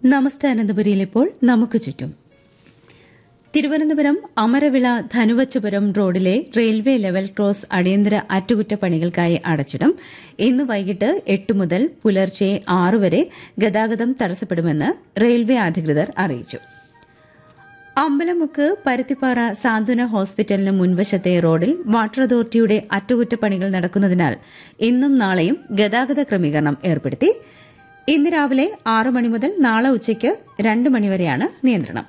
നമസ്തേ അനന്തപുരിയിൽ ഇപ്പോൾ നമുക്ക് ചുറ്റും തിരുവനന്തപുരം അമരവിള ധനുവച്ചപുരം റോഡിലെ റെയിൽവേ ലെവൽ ക്രോസ് അടിയന്തര അറ്റകുറ്റപ്പണികൾക്കായി അടച്ചിടും ഇന്ന് വൈകിട്ട് എട്ട് മുതൽ പുലർച്ചെ ആറ് വരെ ഗതാഗതം തടസ്സപ്പെടുമെന്ന് റെയിൽവേ അധികൃതർ അറിയിച്ചു അമ്പലമുക്ക് പരുത്തിപ്പാറ സാന്ത്വന ഹോസ്പിറ്റലിന് മുൻവശത്തെ റോഡിൽ വാട്ടർ അതോറിറ്റിയുടെ അറ്റകുറ്റപ്പണികൾ നടക്കുന്നതിനാൽ ഇന്നും നാളെയും ഗതാഗത ക്രമീകരണം ഏർപ്പെടുത്തി ഇന്ന് രാവിലെ ആറ് മണി മുതൽ നാളെ ഉച്ചയ്ക്ക് രണ്ട് മണിവരെയാണ് നിയന്ത്രണം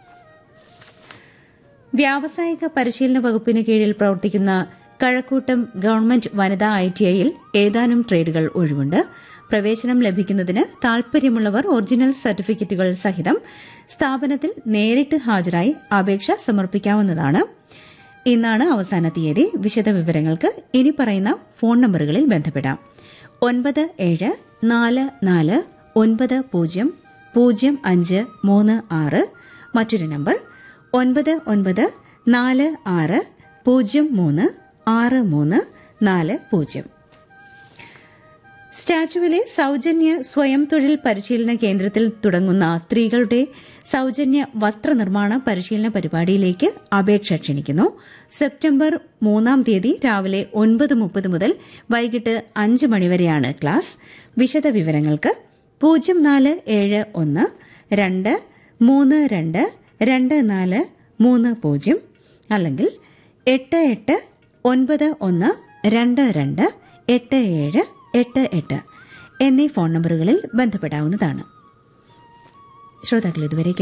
വ്യാവസായിക പരിശീലന വകുപ്പിന് കീഴിൽ പ്രവർത്തിക്കുന്ന കഴക്കൂട്ടം ഗവൺമെന്റ് വനിതാ ഐടിഐയിൽ ഏതാനും ട്രേഡുകൾ ഒഴിവുണ്ട് പ്രവേശനം ലഭിക്കുന്നതിന് താൽപര്യമുള്ളവർ ഒറിജിനൽ സർട്ടിഫിക്കറ്റുകൾ സഹിതം സ്ഥാപനത്തിൽ നേരിട്ട് ഹാജരായി അപേക്ഷ സമർപ്പിക്കാവുന്നതാണ് ഇന്നാണ് അവസാന തീയതി വിശദവിവരങ്ങൾക്ക് ഇനി പറയുന്ന ഫോൺ നമ്പറുകളിൽ ബന്ധപ്പെടാം ഒൻപത് ഏഴ് നാല് നാല് ഒൻപത് പൂജ്യം പൂജ്യം അഞ്ച് മൂന്ന് ആറ് മറ്റൊരു നമ്പർ ഒൻപത് ഒൻപത് നാല് ആറ് പൂജ്യം മൂന്ന് ആറ് മൂന്ന് നാല് പൂജ്യം സ്റ്റാച്ചുവിലെ സൌജന്യ സ്വയം തൊഴിൽ പരിശീലന കേന്ദ്രത്തിൽ തുടങ്ങുന്ന സ്ത്രീകളുടെ സൌജന്യ വസ്ത്രനിർമ്മാണ പരിശീലന പരിപാടിയിലേക്ക് അപേക്ഷ ക്ഷണിക്കുന്നു സെപ്റ്റംബർ മൂന്നാം തീയതി രാവിലെ ഒൻപത് മുപ്പത് മുതൽ വൈകിട്ട് അഞ്ച് മണിവരെയാണ് ക്ലാസ് വിശദവിവരങ്ങൾക്ക് പൂജ്യം നാല് ഏഴ് ഒന്ന് രണ്ട് മൂന്ന് രണ്ട് രണ്ട് നാല് മൂന്ന് പൂജ്യം അല്ലെങ്കിൽ എട്ട് എട്ട് ഒൻപത് ഒന്ന് രണ്ട് രണ്ട് എട്ട് ഏഴ് എട്ട് എട്ട് എന്നീ ഫോൺ നമ്പറുകളിൽ ബന്ധപ്പെടാവുന്നതാണ് ശ്രോതാക്കൾ ഇതുവരെ